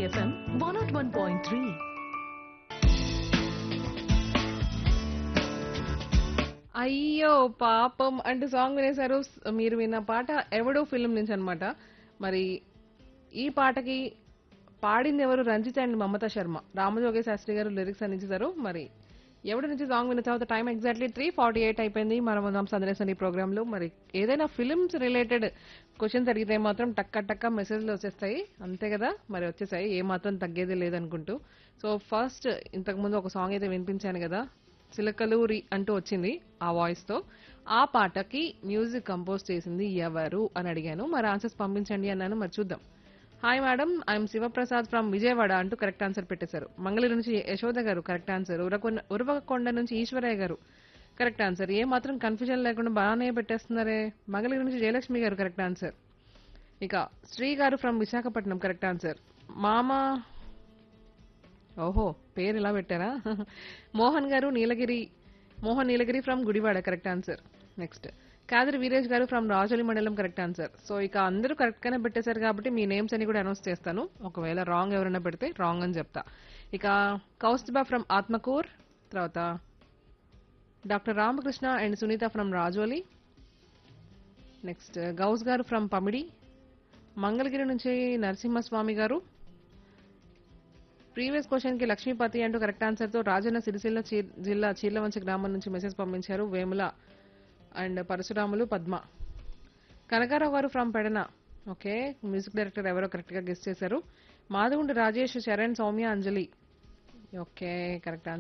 FM one naught one point three అయ్యో పాపం అంటే సాంగ్ వినేశారు మీరు విన్న పాట ఎవడో ఫిల్మ్ నుంచి అన్నమాట మరి ఈ పాటకి పాడింది ఎవరు రంజిత్ అండ్ మమతా శర్మ రామజోగే శాస్త్రి గారు లిరిక్స్ అందించారు మరి ఎవరి నుంచి సాంగ్ విన్న తర్వాత time exactly three forty eight అయిపోయింది మనం ఉన్నాం సందర్శన ఈ ప్రోగ్రామ్ లో మరి ఏదైనా ఫిల్మ్స్ రిలేటెడ్ క్వశ్చన్స్ అడిగితే మాత్రం టక్క టక్క మెసేజ్లు వచ్చేస్తాయి అంతే కదా మరి వచ్చేసాయి ఏ మాత్రం తగ్గేది లేదనుకుంటూ సో ఫస్ట్ ఇంతకు ముందు ఒక సాంగ్ అయితే వినిపించాను కదా చిలకలూరి అంటూ వచ్చింది ఆ వాయిస్ తో ఆ పాటకి మ్యూజిక్ కంపోజ్ చేసింది ఎవరు అని అడిగాను మరి ఆన్సర్స్ పంపించండి అన్నాను మరి చూద్దాం hi madam I'm Shivaprasad from Vijayawada అంటూ కరెక్ట్ ఆన్సర్ పెట్టేశారు మంగళూరు నుంచి యశోద గారు కరెక్ట్ ఆన్సర్ ఉరకొండ ఉరవకొండ నుంచి ఈశ్వరయ్య గారు కరెక్ట్ ఆన్సర్ ఏ మాత్రం కన్ఫ్యూజన్ లేకుండా బాగానే పెట్టేస్తున్నారే మంగళూరు నుంచి జయలక్ష్మి గారు కరెక్ట్ ఆన్సర్ ఇక శ్రీ గారు ఫ్రమ్ విశాఖపట్నం కరెక్ట్ ఆన్సర్ మామ ఓహో పేరు ఇలా పెట్టారా మోహన్ గారు Neelagiri Mohan Neelagiri from Gudivada correct answer next Kadari Veeresh గారు ఫ్రమ్ రాజోలి మండలం కరెక్ట్ ఆన్సర్ సో ఇక అందరూ కరెక్ట్ గానే పెట్టేశారు కాబట్టి మీ నేమ్స్ అని కూడా అనౌన్స్ చేస్తాను ఒకవేళ రాంగ్ ఎవరైనా పెడితే రాంగ్ అని చెప్తా ఇక కౌస్తుబా ఫ్రమ్ ఆత్మకూర్ తర్వాత doctor Ramakrishna and Sunitha from Rajoli next Ghouse గారు ఫ్రమ్ పమిడి మంగళగిరి నుంచి నరసింహస్వామి గారు ప్రీవియస్ క్వశ్చన్ కి లక్ష్మీపతి అంటూ కరెక్ట్ ఆన్సర్ తో రాజన్న సిరిసిల్ల చీ- జిల్లా చీర్లవంచ గ్రామం నుంచి మెసేజ్ పంపించారు వేముల అండ్ పరశురాములు పద్మ కనకారావు గారు from Pedana okay music director ఎవరో కరెక్ట్ గా గెస్ట్ చేశారు మాధవుండి రాజేష్ చరణ్ సౌమ్య అంజలి ఓకే కరెక్ట్